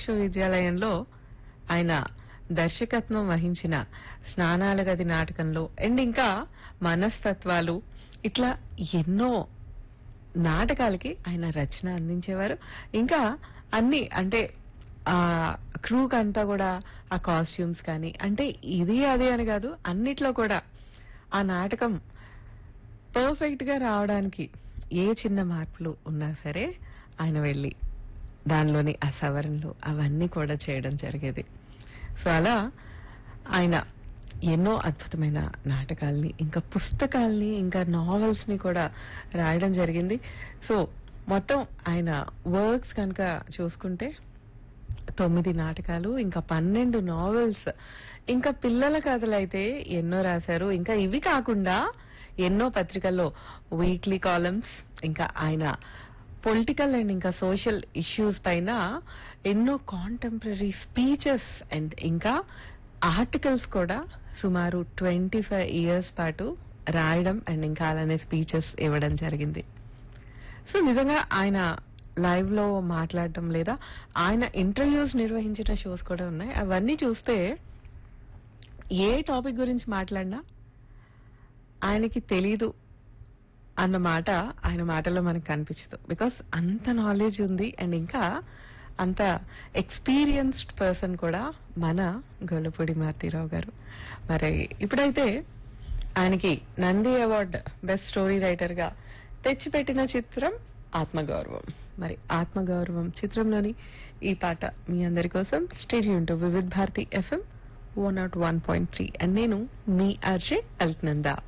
విశ్వవిద్యాలయంలో ఆయన దర్శకత్వం వహించిన స్నానాల గది నాటకంలో అండ్ ఇంకా మనస్తత్వాలు ఇట్లా ఎన్నో నాటకాలకి ఆయన రచన అందించేవారు ఇంకా అన్ని అంటే ఆ క్రూక్ అంతా కూడా ఆ కాస్ట్యూమ్స్ కానీ అంటే ఇది అది అని కాదు అన్నిట్లో కూడా ఆ నాటకం పర్ఫెక్ట్ గా రావడానికి ఏ చిన్న మార్పులు ఉన్నా సరే ఆయన వెళ్ళి దానిలోని ఆ సవరణలు అవన్నీ కూడా చేయడం జరిగేది సో అలా ఆయన ఎన్నో అద్భుతమైన నాటకాల్ని ఇంకా పుస్తకాల్ని ఇంకా నావెల్స్ ని కూడా రాయడం జరిగింది సో మొత్తం ఆయన వర్క్స్ కనుక చూసుకుంటే తొమ్మిది నాటకాలు ఇంకా పన్నెండు నావెల్స్ ఇంకా పిల్లల కథలు అయితే ఎన్నో రాశారు ఇంకా ఇవి కాకుండా ఎన్నో పత్రికల్లో వీక్లీ కాలమ్స్ ఇంకా ఆయన పొలిటికల్ అండ్ ఇంకా సోషల్ ఇష్యూస్ పైన ఎన్నో కాంటెంపరీ స్పీచెస్ అండ్ ఇంకా ఆర్టికల్స్ కూడా సుమారు ట్వంటీ ఫైవ్ ఇయర్స్ పాటు రాయడం అండ్ ఇంకా అలానే స్పీచెస్ ఇవ్వడం జరిగింది సో నిజంగా ఆయన లైవ్ లో మాట్లాడటం లేదా ఆయన ఇంటర్వ్యూస్ నిర్వహించిన షోస్ కూడా ఉన్నాయి అవన్నీ చూస్తే ఏ టాపిక్ గురించి మాట్లాడినా ఆయనకి తెలీదు అన్న మాట ఆయన మాటలో మనకు కనిపించదు బికాస్ అంత నాలెడ్జ్ ఉంది అండ్ ఇంకా అంత ఎక్స్పీరియన్స్డ్ పర్సన్ కూడా మన గొల్లపూడి మారుతీరావు గారు మరి ఇప్పుడైతే ఆయనకి Nandi award best story writer గా తెచ్చిపెట్టిన చిత్రం ఆత్మగౌరవం మరి ఆత్మగౌరవం చిత్రంలోని ఈ పాట మీ అందరి కోసం studio to Vividh Bharati FM one not one point three and నేను మీ అర్జే అల్క్నందా